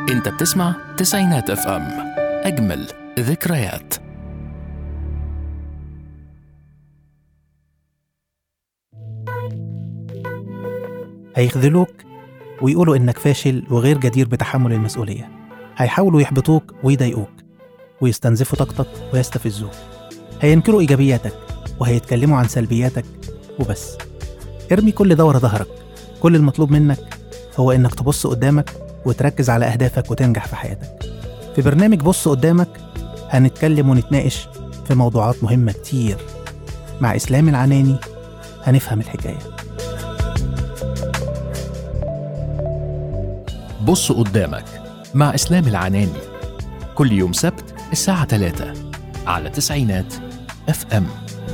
انت بتسمع تسعينات اف ام اجمل ذكريات هيخذلوك ويقولوا إنك فاشل وغير جدير بتحمل المسؤولية هيحاولوا يحبطوك ويضايقوك ويستنزفوا طاقتك ويستفزوك هينكروا إيجابياتك وهيتكلموا عن سلبياتك وبس ارمي كل ده ورا ظهرك كل المطلوب منك هو إنك تبص قدامك وتركز على أهدافك وتنجح في حياتك في برنامج بص قدامك هنتكلم ونتناقش في موضوعات مهمة كتير مع إسلام العناني هنفهم الحكايه بص قدامك مع اسلام العناني كل يوم سبت الساعة 3 على تسعينات اف ام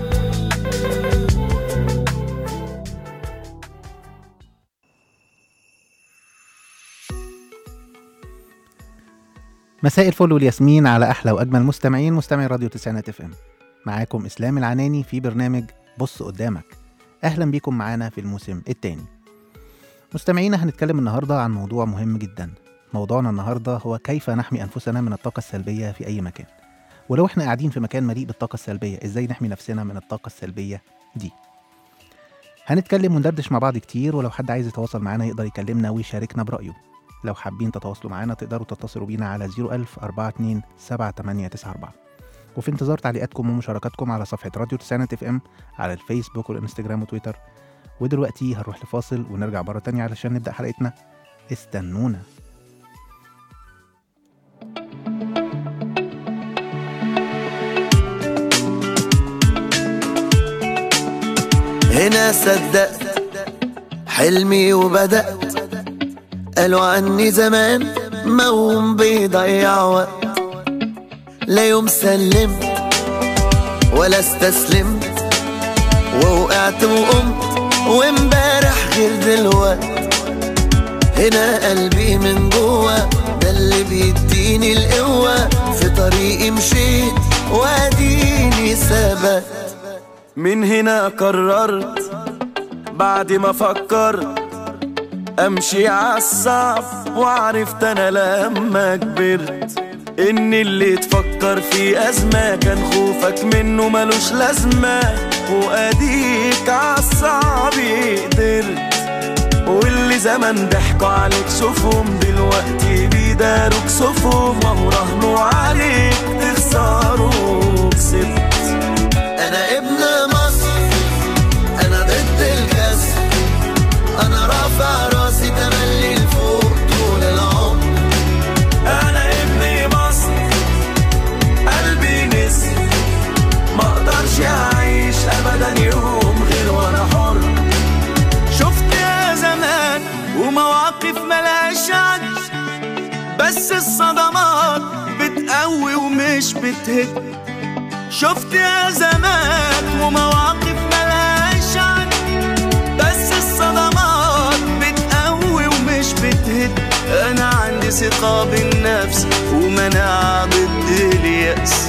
مساء الفل والياسمين على احلى واجمل مستمعين مستمعي راديو تسعينات اف ام معاكم اسلام العناني في برنامج بص قدامك اهلا بيكم معانا في الموسم الثاني مستمعينا هنتكلم النهارده عن موضوع مهم جدا موضوعنا النهارده هو كيف نحمي انفسنا من الطاقه السلبيه في اي مكان ولو احنا قاعدين في مكان مليء بالطاقه السلبيه ازاي نحمي نفسنا من الطاقه السلبيه دي هنتكلم وندردش مع بعض كتير ولو حد عايز يتواصل معانا يقدر يكلمنا ويشاركنا برأيه لو حابين تتواصلوا معانا تقدروا تتصلوا بينا على 01000 42 7894 وفي انتظار تعليقاتكم ومشاركاتكم على صفحة راديو تسعينات اف ام على الفيسبوك والانستجرام وتويتر ودلوقتي هنروح لفاصل ونرجع مرة تانية علشان نبدأ حلقتنا استنونا هنا صدقت حلمي وبدأت قالوا عني زمان موهوم بيضيع وقت لا يوم سلمت ولا استسلمت ووقعت وقمت وامبارح غير دلوقت هنا قلبي من جوا ده اللي بيديني القوة في طريقي مشيت واديني ثبت من هنا قررت بعد ما فكرت امشي عالصعب وعرفت انا لما كبرت ان اللي تفكر في ازمة كان خوفك منه ملوش لازمة واديك عالصعب قدرت واللي زمان ضحكوا عليك شوفهم دلوقتي بيداروك صفهم وهو راهنوا عليك تخسروا كسبت انا ابن مصر انا ضد الكسر انا رافع راسي تملي لفوق طول العمر انا ابن مصر قلبي نسر ما اقدرش اعيش ابدا يوم غير وانا حر شفت يا زمان ومواقف ملهاش عد بس الصدمات بتقوي ومش بتهد شفت يا زمان ومواقف ملهاش عد بس الصدمات بتقوي ومش بتهد انا عندي ثقة بالنفس ومناعة ضد اليأس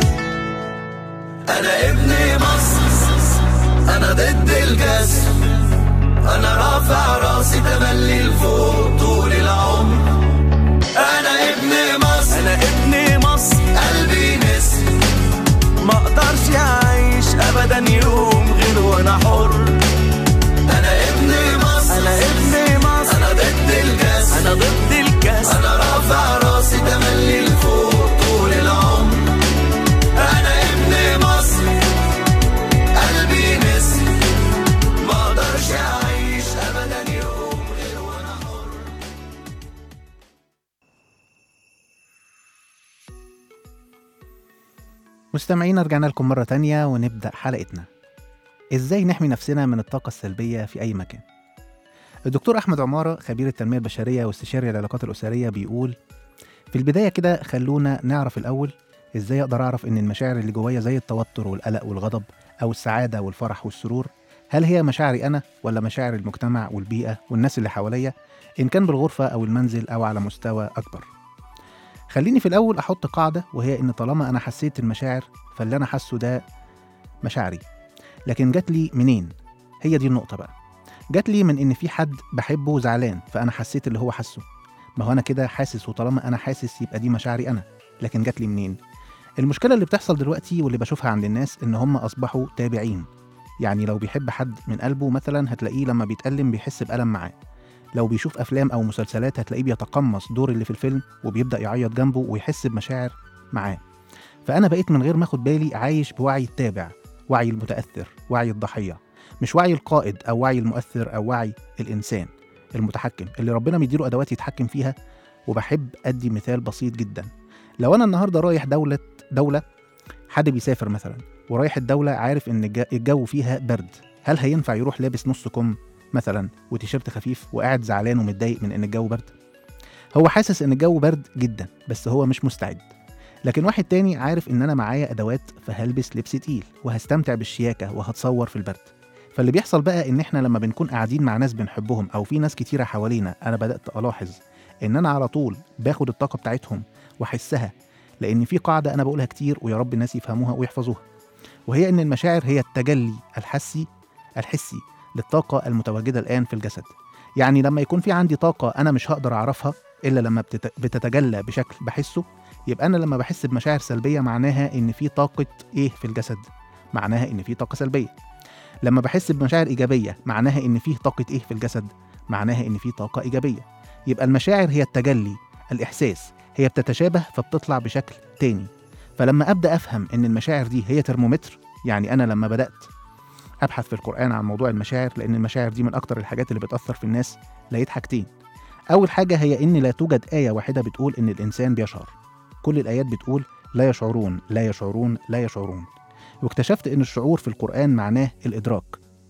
انا ابن مصر انا ضد الكسر انا رافع راسي تملي لفوق طول العمر انا ابن مصر انا ابن مصر قلبي نسر ما اقدرش اعيش ابدا يوم غير وانا حر انا ابن مصر انا ابن مصر انا ضد الكاس انا ضد الكاس انا رافع راسي تملي لفوق طول العمر انا ابن مصر قلبي نسر ما اقدرش اعيش ابدا يوم غير وانا حر مستمعينا رجعنا لكم مرة تانية ونبدأ حلقتنا إزاي نحمي نفسنا من الطاقة السلبية في أي مكان الدكتور أحمد عمارة خبير التنمية البشرية واستشاري العلاقات الأسرية بيقول في البداية كده خلونا نعرف الأول إزاي أقدر أعرف إن المشاعر اللي جوايا زي التوتر والقلق والغضب أو السعادة والفرح والسرور هل هي مشاعري أنا ولا مشاعر المجتمع والبيئة والناس اللي حواليا إن كان بالغرفة أو المنزل أو على مستوى أكبر خليني في الأول أحط قاعدة وهي إن طالما أنا حسيت المشاعر فاللي أنا حاسه ده مشاعري لكن جات لي منين؟ هي دي النقطة بقى جات لي من إن في حد بحبه زعلان فأنا حسيت اللي هو حاسه ما هو انا كده حاسس وطالما انا حاسس يبقى دي مشاعري انا لكن جات لي منين المشكله اللي بتحصل دلوقتي واللي بشوفها عند الناس ان هم اصبحوا تابعين يعني لو بيحب حد من قلبه مثلا هتلاقيه لما بيتألم بيحس بألم معاه لو بيشوف افلام او مسلسلات هتلاقيه بيتقمص دور اللي في الفيلم وبيبدأ يعيط جنبه ويحس بمشاعر معاه فانا بقيت من غير ما اخد بالي عايش بوعي التابع وعي المتأثر وعي الضحية مش وعي القائد او وعي المؤثر او وعي الانسان المتحكم اللي ربنا مديله ادوات يتحكم فيها وبحب ادي مثال بسيط جدا لو انا النهارده رايح دوله دوله حد بيسافر مثلا ورايح الدوله عارف ان الج- الجو فيها برد هل هينفع يروح لابس نص كم مثلا وتيشيرت خفيف وقاعد زعلان ومتضايق من ان الجو برد هو حاسس ان الجو برد جدا بس هو مش مستعد لكن واحد تاني عارف ان انا معايا ادوات فهلبس لبس تقيل وهستمتع بالشياكه وهتصور في البرد فاللي بيحصل بقى ان احنا لما بنكون قاعدين مع ناس بنحبهم او في ناس كتيره حوالينا انا بدات الاحظ ان انا على طول باخد الطاقه بتاعتهم واحسها لان في قاعده انا بقولها كتير ويا رب الناس يفهموها ويحفظوها وهي ان المشاعر هي التجلي الحسي الحسي للطاقه المتواجده الان في الجسد يعني لما يكون في عندي طاقه انا مش هقدر اعرفها الا لما بتت- بتتجلى بشكل بحسه يبقى انا لما بحس بمشاعر سلبيه معناها ان في طاقه ايه في الجسد معناها ان في طاقه سلبيه لما بحس بمشاعر ايجابيه معناها ان فيه طاقه ايه في الجسد معناها ان في طاقه ايجابيه يبقى المشاعر هي التجلي الاحساس هي بتتشابه فبتطلع بشكل تاني فلما ابدا افهم ان المشاعر دي هي ترمومتر يعني انا لما بدات ابحث في القران عن موضوع المشاعر لان المشاعر دي من اكتر الحاجات اللي بتاثر في الناس لقيت حاجتين اول حاجه هي ان لا توجد ايه واحده بتقول ان الانسان بيشعر كل الايات بتقول لا يشعرون لا يشعرون لا يشعرون واكتشفت ان الشعور في القران معناه الادراك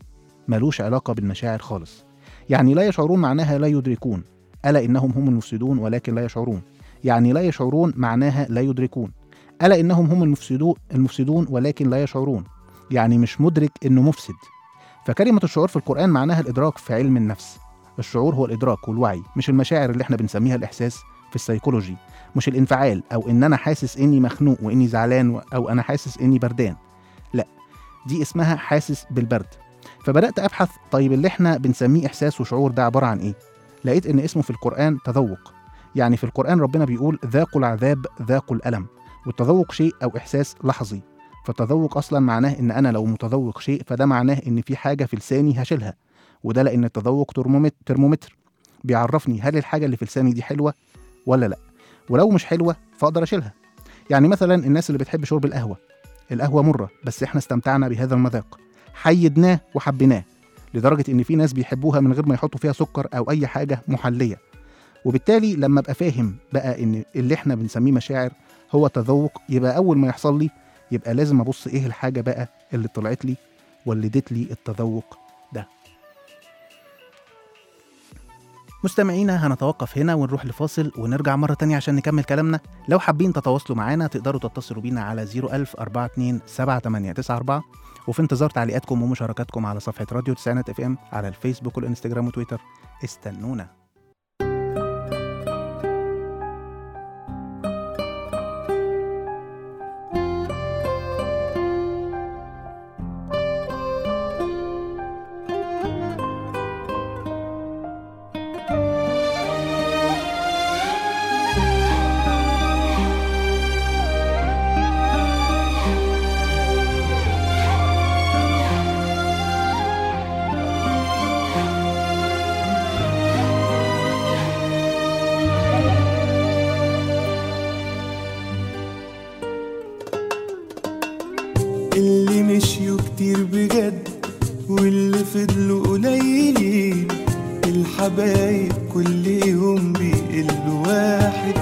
ملوش علاقه بالمشاعر خالص يعني لا يشعرون معناها لا يدركون الا انهم هم المفسدون ولكن لا يشعرون يعني لا يشعرون معناها لا يدركون الا انهم هم المفسدون المفسدون ولكن لا يشعرون يعني مش مدرك انه مفسد فكلمه الشعور في القران معناها الادراك في علم النفس الشعور هو الادراك والوعي مش المشاعر اللي احنا بنسميها الاحساس في السيكولوجي مش الانفعال او ان انا حاسس اني مخنوق واني زعلان و- او انا حاسس اني بردان لا دي اسمها حاسس بالبرد فبدات ابحث طيب اللي احنا بنسميه احساس وشعور ده عباره عن ايه لقيت ان اسمه في القران تذوق يعني في القران ربنا بيقول ذاقوا العذاب ذاقوا الالم والتذوق شيء او احساس لحظي فالتذوق اصلا معناه ان انا لو متذوق شيء فده معناه ان في حاجه في لساني هشيلها وده لان التذوق ترمومت- ترمومتر بيعرفني هل الحاجه اللي في لساني دي حلوه ولا لا ولو مش حلوه فاقدر اشيلها يعني مثلا الناس اللي بتحب شرب القهوه القهوه مره بس احنا استمتعنا بهذا المذاق حيدناه وحبيناه لدرجه ان في ناس بيحبوها من غير ما يحطوا فيها سكر او اي حاجه محليه وبالتالي لما ابقى فاهم بقى ان اللي احنا بنسميه مشاعر هو تذوق يبقى اول ما يحصل لي يبقى لازم ابص ايه الحاجه بقى اللي طلعت لي ولدت لي التذوق ده مستمعينا هنتوقف هنا ونروح لفاصل ونرجع مرة تانية عشان نكمل كلامنا لو حابين تتواصلوا معانا تقدروا تتصلوا بينا على 01000 42 7894 وفي انتظار تعليقاتكم ومشاركاتكم على صفحة راديو تسعينات اف ام على الفيسبوك والانستجرام وتويتر استنونا اللي مشيوا كتير بجد واللي فضلوا قليلين الحبايب كل يوم بيقلوا واحد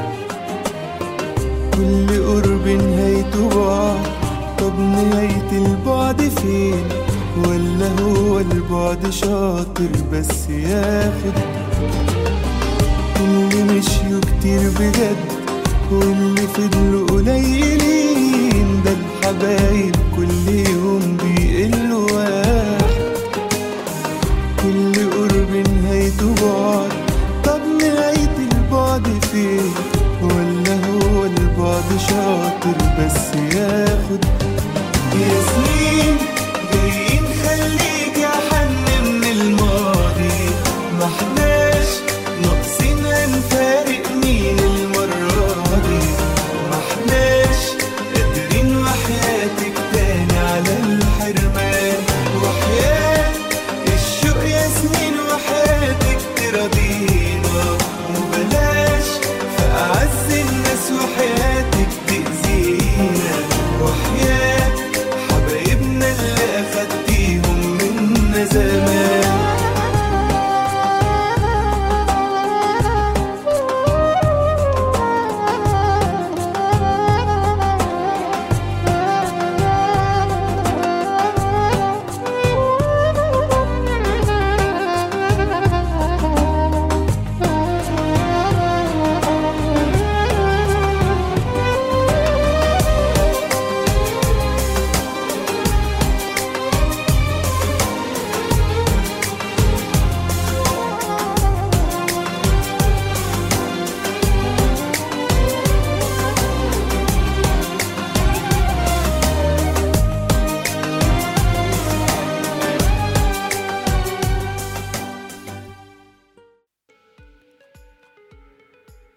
كل قرب نهايته بعد طب نهاية البعد فين ولا هو البعد شاطر بس ياخد اللي مشيوا كتير بجد واللي فضلوا قليلين ده الحبايب كل يوم بيقلوا واحد كل قرب نهايته بعد طب نهاية البعد فين ولا هو البعد شاطر بس ياخد يا سنين جايين خليك يا حن من الماضي ما احناش ناقصين هنفارق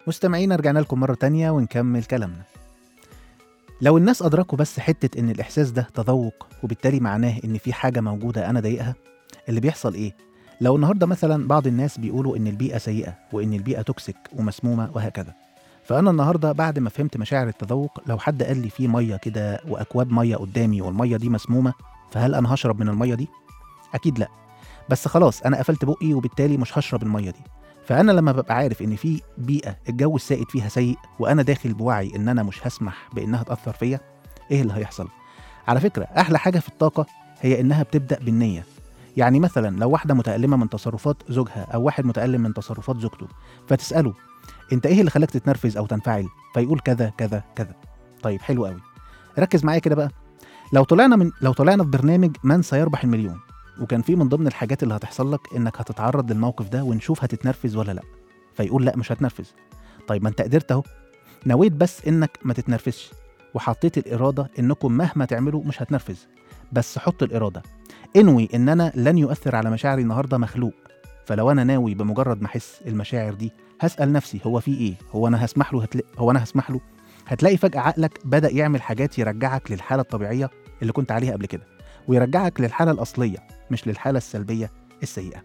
مستمعينا رجعنا لكم مرة تانية ونكمل كلامنا لو الناس أدركوا بس حتة إن الإحساس ده تذوق وبالتالي معناه إن في حاجة موجودة أنا ضايقها اللي بيحصل إيه؟ لو النهاردة مثلا بعض الناس بيقولوا إن البيئة سيئة وإن البيئة توكسيك ومسمومة وهكذا فأنا النهاردة بعد ما فهمت مشاعر التذوق لو حد قال لي في مية كده وأكواب مية قدامي والمية دي مسمومة فهل أنا هشرب من المية دي؟ أكيد لأ بس خلاص أنا قفلت بقي وبالتالي مش هشرب المية دي فانا لما ببقى عارف ان في بيئه الجو السائد فيها سيء وانا داخل بوعي ان انا مش هسمح بانها تاثر فيا ايه اللي هيحصل على فكره احلى حاجه في الطاقه هي انها بتبدا بالنيه يعني مثلا لو واحده متالمه من تصرفات زوجها او واحد متالم من تصرفات زوجته فتساله انت ايه اللي خلاك تتنرفز او تنفعل فيقول كذا كذا كذا طيب حلو قوي ركز معايا كده بقى لو طلعنا من لو طلعنا في برنامج من سيربح المليون وكان في من ضمن الحاجات اللي هتحصل لك انك هتتعرض للموقف ده ونشوف هتتنرفز ولا لا فيقول لا مش هتنرفز طيب ما انت قدرت اهو نويت بس انك ما تتنرفزش وحطيت الاراده انكم مهما تعملوا مش هتنرفز بس حط الاراده انوي ان انا لن يؤثر على مشاعري النهارده مخلوق فلو انا ناوي بمجرد ما احس المشاعر دي هسال نفسي هو في ايه هو انا هسمح له هتلا... هو انا هسمح له هتلاقي فجاه عقلك بدا يعمل حاجات يرجعك للحاله الطبيعيه اللي كنت عليها قبل كده ويرجعك للحاله الاصليه مش للحاله السلبيه السيئه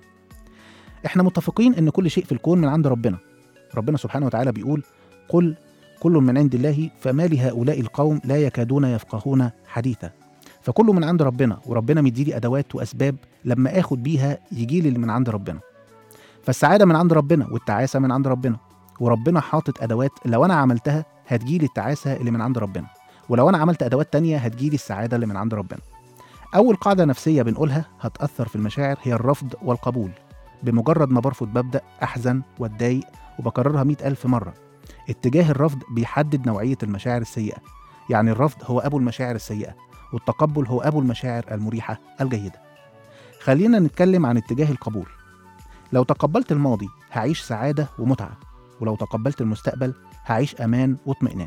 احنا متفقين ان كل شيء في الكون من عند ربنا ربنا سبحانه وتعالى بيقول قل كل من عند الله فما لهؤلاء القوم لا يكادون يفقهون حديثا فكل من عند ربنا وربنا مديلي ادوات واسباب لما اخد بيها يجي لي اللي من عند ربنا فالسعاده من عند ربنا والتعاسه من عند ربنا وربنا حاطط ادوات لو انا عملتها هتجيلي التعاسه اللي من عند ربنا ولو انا عملت ادوات تانية هتجيلي السعاده اللي من عند ربنا اول قاعده نفسيه بنقولها هتاثر في المشاعر هي الرفض والقبول بمجرد ما برفض ببدا احزن واتضايق وبكررها مئة ألف مرة اتجاه الرفض بيحدد نوعية المشاعر السيئة يعني الرفض هو أبو المشاعر السيئة والتقبل هو أبو المشاعر المريحة الجيدة خلينا نتكلم عن اتجاه القبول لو تقبلت الماضي هعيش سعادة ومتعة ولو تقبلت المستقبل هعيش أمان واطمئنان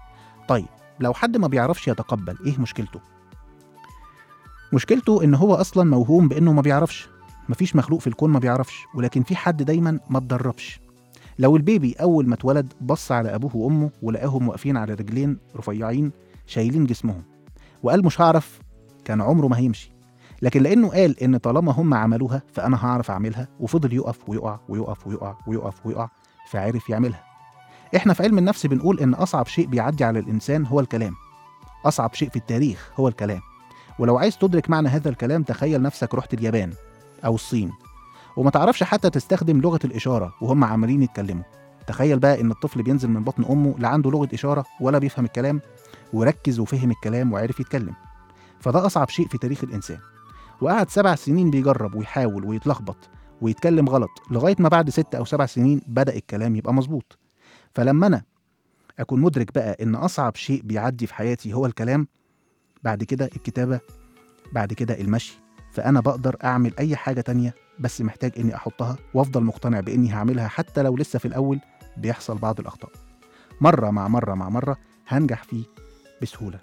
طيب لو حد ما بيعرفش يتقبل إيه مشكلته؟ مشكلته إن هو أصلا موهوم بإنه ما بيعرفش مفيش مخلوق في الكون ما بيعرفش ولكن في حد دايما ما اتدربش لو البيبي أول ما اتولد بص على أبوه وأمه ولقاهم واقفين على رجلين رفيعين شايلين جسمهم وقال مش هعرف كان عمره ما هيمشي لكن لأنه قال إن طالما هم عملوها فأنا هعرف أعملها وفضل يقف ويقع ويقف ويقع ويقف ويقع فعرف يعملها إحنا في علم النفس بنقول إن أصعب شيء بيعدي على الإنسان هو الكلام أصعب شيء في التاريخ هو الكلام ولو عايز تدرك معنى هذا الكلام تخيل نفسك رحت اليابان أو الصين وما تعرفش حتى تستخدم لغة الإشارة وهم عمالين يتكلموا تخيل بقى إن الطفل بينزل من بطن أمه لا عنده لغة إشارة ولا بيفهم الكلام وركز وفهم الكلام وعرف يتكلم فده أصعب شيء في تاريخ الإنسان وقعد سبع سنين بيجرب ويحاول ويتلخبط ويتكلم غلط لغاية ما بعد ست أو سبع سنين بدأ الكلام يبقى مظبوط فلما أنا أكون مدرك بقى إن أصعب شيء بيعدي في حياتي هو الكلام بعد كده الكتابة بعد كده المشي فأنا بقدر أعمل أي حاجة تانية بس محتاج إني أحطها وأفضل مقتنع بإني هعملها حتى لو لسه في الأول بيحصل بعض الأخطاء مرة مع مرة مع مرة هنجح فيه بسهولة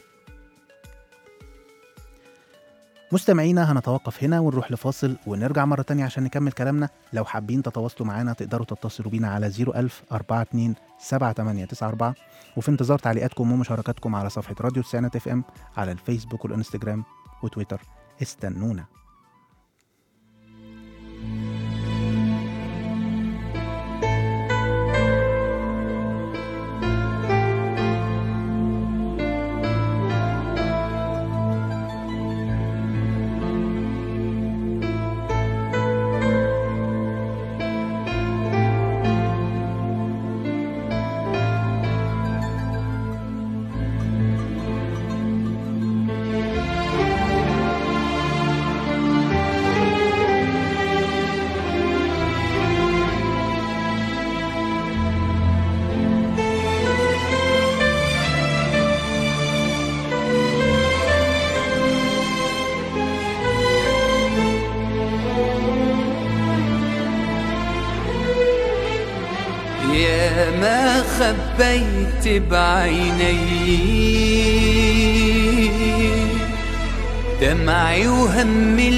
مستمعينا هنتوقف هنا ونروح لفاصل ونرجع مرة تانية عشان نكمل كلامنا لو حابين تتواصلوا معانا تقدروا تتصلوا بينا على 01000 42 7894 وفي انتظار تعليقاتكم ومشاركاتكم على صفحة راديو تسعينات اف ام على الفيسبوك والانستجرام وتويتر استنونا يا ما خبيت بعيني دمعي وهمي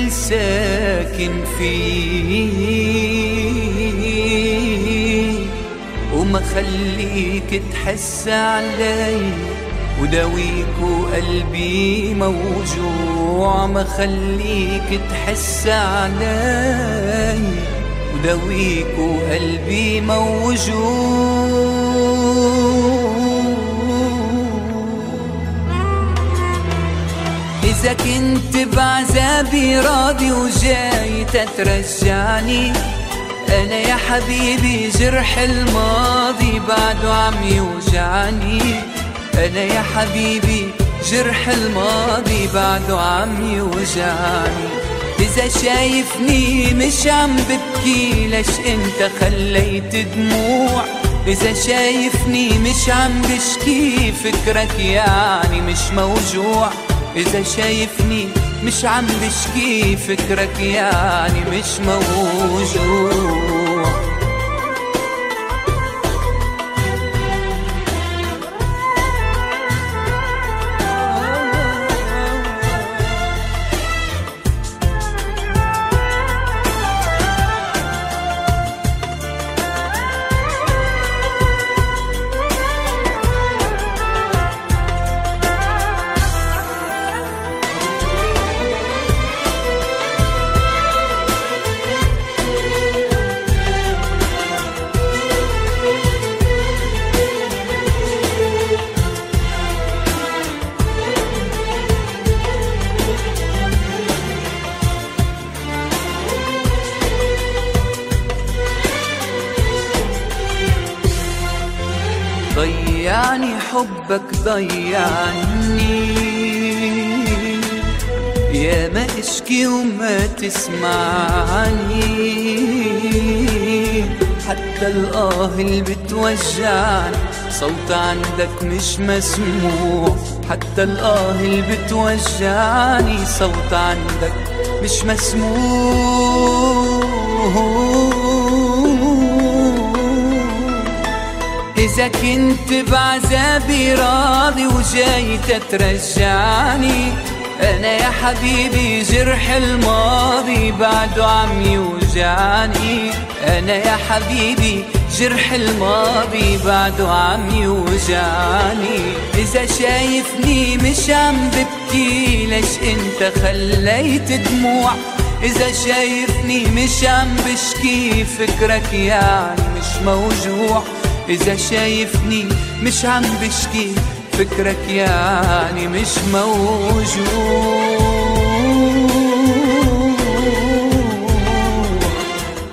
الساكن فيه ما خليك تحس علي وداويك وقلبي موجوع ما خليك تحس علي وداويك وقلبي موجوع إذا كنت بعذابي راضي وجاي تترجعني أنا يا حبيبي جرح الماضي بعده عم يوجعني أنا يا حبيبي جرح الماضي بعده عم يوجعني إذا شايفني مش عم ببكي ليش أنت خليت دموع إذا شايفني مش عم بشكي فكرك يعني مش موجوع إذا شايفني مش عم بشكي فكرك يعني مش موجوع ضيعني حبك ضيعني يا ما اشكي وما تسمعني حتى الآه اللي بتوجعني صوت عندك مش مسموع حتى الآه اللي بتوجعني صوت عندك مش مسموع إذا كنت بعذابي راضي وجاي تترجعني أنا يا حبيبي جرح الماضي بعده عم يوجعني أنا يا حبيبي جرح الماضي بعده عم يوجعني إذا شايفني مش عم ببكي ليش أنت خليت دموع إذا شايفني مش عم بشكي فكرك يعني مش موجوع إذا شايفني مش عم بشكي فكرك يعني مش موجوع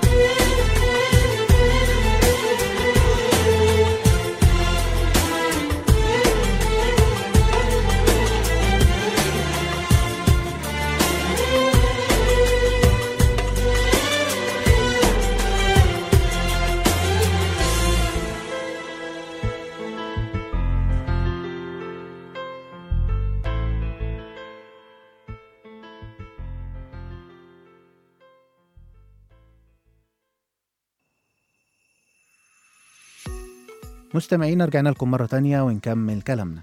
مستمعينا رجعنا لكم مرة تانية ونكمل كلامنا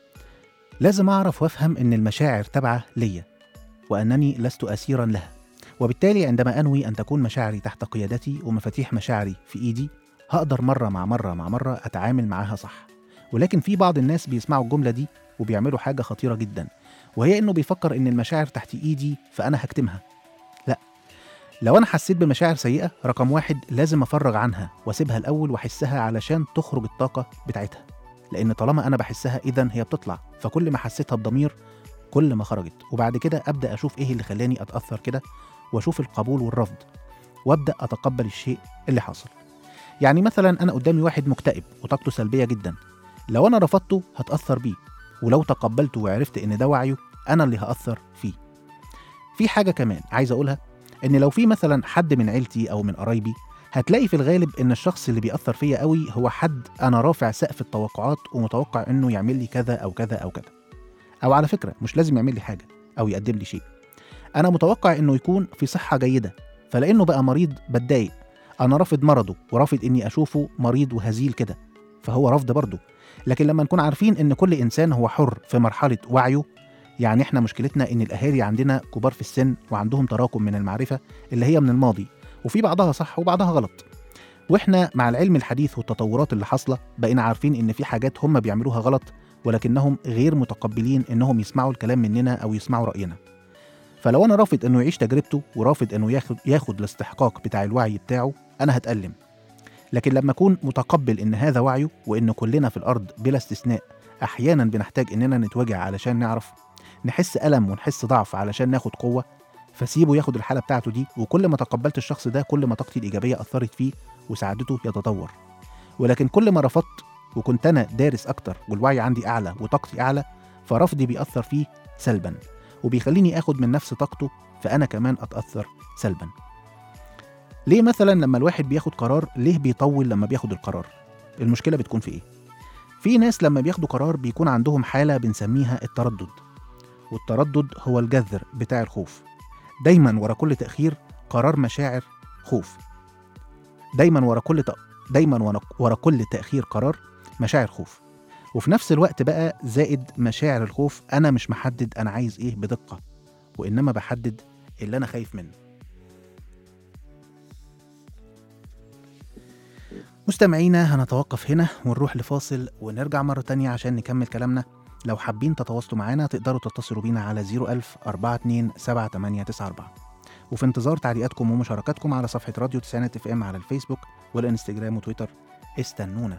لازم أعرف وأفهم إن المشاعر تابعة ليا وأنني لست أسيرا لها وبالتالي عندما أنوي أن تكون مشاعري تحت قيادتي ومفاتيح مشاعري في إيدي هقدر مرة مع مرة مع مرة أتعامل معاها صح ولكن في بعض الناس بيسمعوا الجملة دي وبيعملوا حاجة خطيرة جدا وهي إنه بيفكر إن المشاعر تحت إيدي فأنا هكتمها لا لو أنا حسيت بمشاعر سيئة رقم واحد لازم أفرغ عنها وأسيبها الأول وأحسها علشان تخرج الطاقة بتاعتها لأن طالما أنا بحسها إذا هي بتطلع فكل ما حسيتها بضمير كل ما خرجت وبعد كده أبدأ أشوف إيه اللي خلاني أتأثر كده وأشوف القبول والرفض وأبدأ أتقبل الشيء اللي حصل يعني مثلا أنا قدامي واحد مكتئب وطاقته سلبية جدا لو أنا رفضته هتأثر بيه ولو تقبلته وعرفت إن ده وعيه أنا اللي هأثر فيه في حاجة كمان عايز أقولها إن لو في مثلا حد من عيلتي أو من قرايبي هتلاقي في الغالب إن الشخص اللي بيأثر فيا قوي هو حد أنا رافع سقف التوقعات ومتوقع إنه يعمل لي كذا أو كذا أو كذا أو على فكرة مش لازم يعمل لي حاجة أو يقدم لي شيء أنا متوقع إنه يكون في صحة جيدة فلأنه بقى مريض بتضايق أنا رافض مرضه ورافض إني أشوفه مريض وهزيل كده فهو رفض برضه لكن لما نكون عارفين إن كل إنسان هو حر في مرحلة وعيه يعني إحنا مشكلتنا إن الأهالي عندنا كبار في السن وعندهم تراكم من المعرفة اللي هي من الماضي وفي بعضها صح وبعضها غلط واحنا مع العلم الحديث والتطورات اللي حاصله بقينا عارفين ان في حاجات هم بيعملوها غلط ولكنهم غير متقبلين انهم يسمعوا الكلام مننا او يسمعوا راينا فلو انا رافض انه يعيش تجربته ورافض انه ياخد ياخد الاستحقاق بتاع الوعي بتاعه انا هتألم لكن لما اكون متقبل ان هذا وعيه وان كلنا في الارض بلا استثناء احيانا بنحتاج اننا نتوجع علشان نعرف نحس الم ونحس ضعف علشان ناخد قوه فسيبه ياخد الحاله بتاعته دي وكل ما تقبلت الشخص ده كل ما طاقتي الايجابيه اثرت فيه وساعدته يتطور ولكن كل ما رفضت وكنت انا دارس اكتر والوعي عندي اعلى وطاقتي اعلى فرفضي بيأثر فيه سلبا وبيخليني اخد من نفس طاقته فانا كمان اتأثر سلبا ليه مثلا لما الواحد بياخد قرار ليه بيطول لما بياخد القرار المشكله بتكون في ايه في ناس لما بياخدوا قرار بيكون عندهم حاله بنسميها التردد والتردد هو الجذر بتاع الخوف دايما ورا كل تاخير قرار مشاعر خوف دايما ورا كل ت... دايما ورا- ورا كل تاخير قرار مشاعر خوف وفي نفس الوقت بقى زائد مشاعر الخوف انا مش محدد انا عايز ايه بدقه وانما بحدد اللي انا خايف منه مستمعينا هنتوقف هنا ونروح لفاصل ونرجع مرة تانية عشان نكمل كلامنا لو حابين تتواصلوا معانا تقدروا تتصلوا بينا على 01000 42 7894 وفي انتظار تعليقاتكم ومشاركاتكم على صفحة راديو تسعينات اف ام على الفيسبوك والانستجرام وتويتر استنونا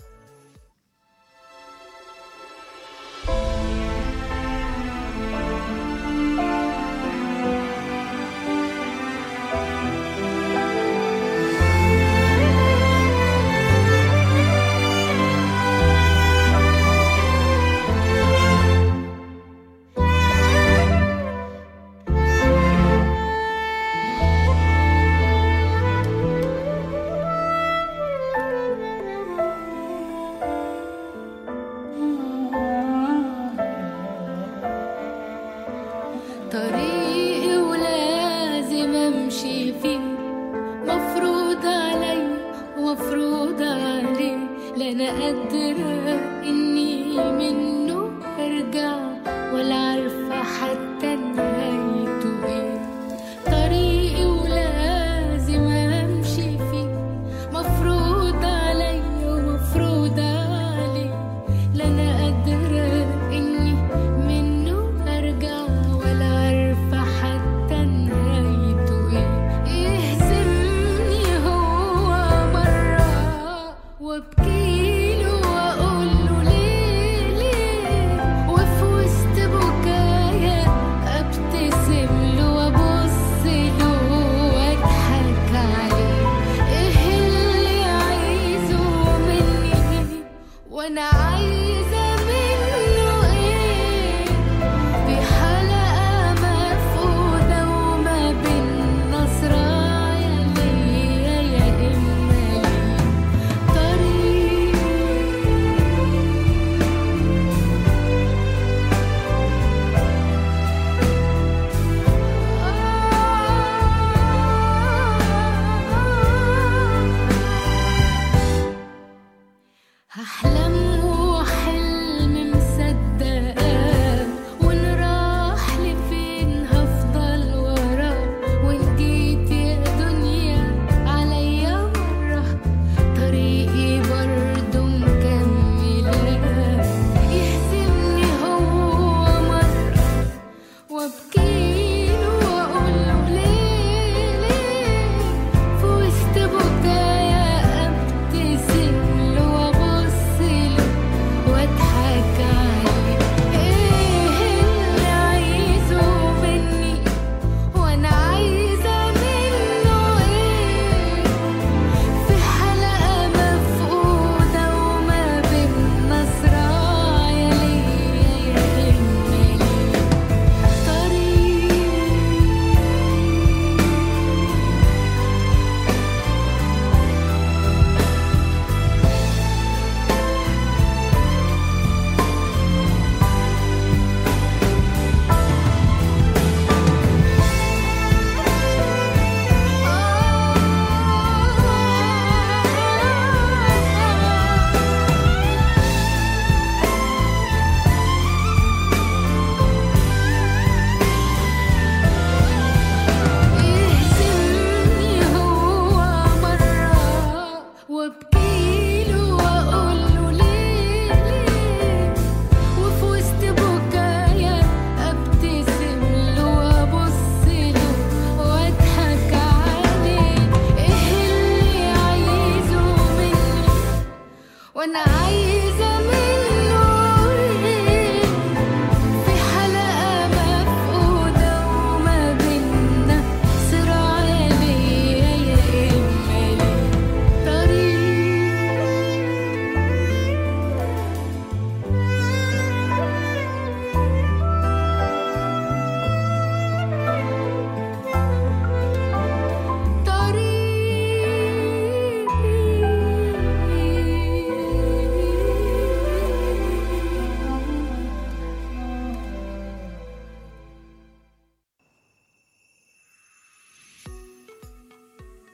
طريقي ولازم امشي فيه مفروض علي ومفروض عليه لا انا قادرة اني منه ارجع ولا عارفة حتى نهايته ايه طريقي ولازم امشي فيه مفروض علي ومفروض عليه لا انا قادرة اني منه ارجع ولا عارفة حتى نهايته ايه يهزمني هو مرة وابكيله واقوله ليه ليه وفي وسط بكا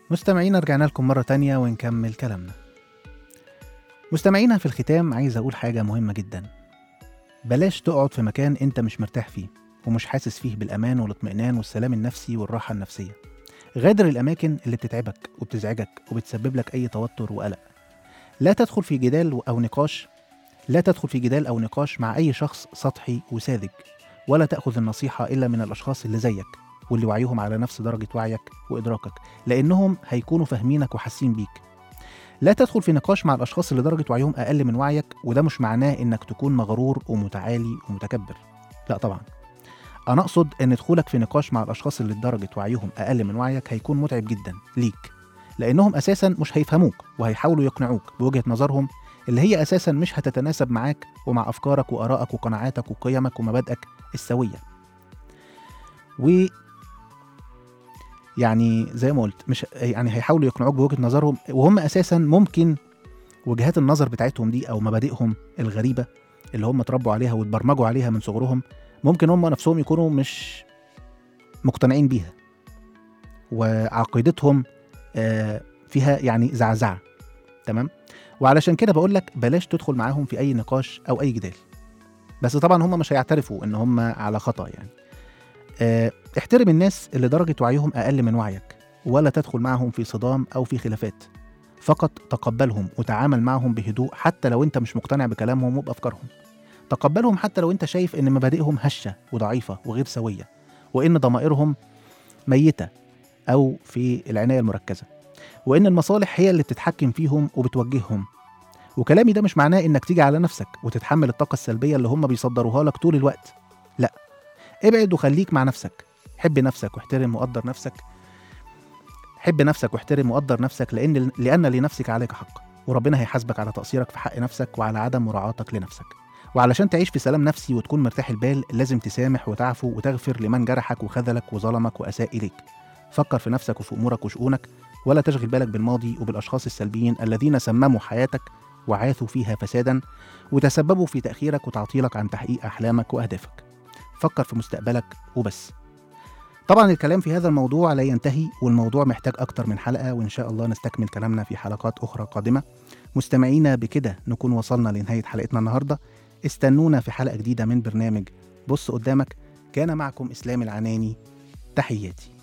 مستمعينا رجعنا لكم مرة تانية ونكمل كلامنا مستمعينا في الختام عايز أقول حاجة مهمة جدا بلاش تقعد في مكان أنت مش مرتاح فيه ومش حاسس فيه بالأمان والاطمئنان والسلام النفسي والراحة النفسية غادر الأماكن اللي بتتعبك وبتزعجك وبتسبب لك أي توتر وقلق لا تدخل في جدال أو نقاش لا تدخل في جدال أو نقاش مع أي شخص سطحي وساذج ولا تأخذ النصيحة إلا من الأشخاص اللي زيك واللي وعيهم على نفس درجة وعيك وإدراكك لأنهم هيكونوا فاهمينك وحاسين بيك لا تدخل في نقاش مع الأشخاص اللي درجة وعيهم أقل من وعيك وده مش معناه إنك تكون مغرور ومتعالي ومتكبر لا طبعا أنا أقصد إن دخولك في نقاش مع الأشخاص اللي درجة وعيهم أقل من وعيك هيكون متعب جدا ليك لأنهم أساسا مش هيفهموك وهيحاولوا يقنعوك بوجهة نظرهم اللي هي أساسا مش هتتناسب معاك ومع أفكارك وآرائك وقناعاتك وقيمك ومبادئك السوية و يعني زي ما قلت مش يعني هيحاولوا يقنعوك بوجهة نظرهم وهم أساسا ممكن وجهات النظر بتاعتهم دي أو مبادئهم الغريبة اللي هم اتربوا عليها واتبرمجوا عليها من صغرهم ممكن هم نفسهم يكونوا مش مقتنعين بيها وعقيدتهم آه، فيها يعني زعزعة تمام وعلشان كده بقول لك بلاش تدخل معاهم في أي نقاش أو أي جدال بس طبعا هم مش هيعترفوا إن هم على خطأ يعني آه، احترم الناس اللي درجة وعيهم أقل من وعيك ولا تدخل معهم في صدام أو في خلافات فقط تقبلهم وتعامل معهم بهدوء حتى لو أنت مش مقتنع بكلامهم وبأفكارهم تقبلهم حتى لو أنت شايف إن مبادئهم هشة وضعيفة وغير سوية وإن ضمائرهم ميتة أو في العناية المركزة وإن المصالح هي اللي بتتحكم فيهم وبتوجههم وكلامي ده مش معناه إنك تيجي على نفسك وتتحمل الطاقة السلبية اللي هم بيصدروها لك طول الوقت لا ابعد وخليك مع نفسك حب نفسك واحترم وقدر نفسك حب نفسك واحترم وقدر نفسك لان لان لنفسك عليك حق وربنا هيحاسبك على تقصيرك في حق نفسك وعلى عدم مراعاتك لنفسك وعلشان تعيش في سلام نفسي وتكون مرتاح البال لازم تسامح وتعفو وتغفر لمن جرحك وخذلك وظلمك واساء اليك فكر في نفسك وفي امورك وشؤونك ولا تشغل بالك بالماضي وبالاشخاص السلبيين الذين سمموا حياتك وعاثوا فيها فسادا وتسببوا في تاخيرك وتعطيلك عن تحقيق احلامك واهدافك فكر في مستقبلك وبس طبعا الكلام في هذا الموضوع لا ينتهي والموضوع محتاج أكتر من حلقة وإن شاء الله نستكمل كلامنا في حلقات أخرى قادمة مستمعينا بكده نكون وصلنا لنهاية حلقتنا النهاردة استنونا في حلقة جديدة من برنامج بص قدامك كان معكم إسلام العناني تحياتي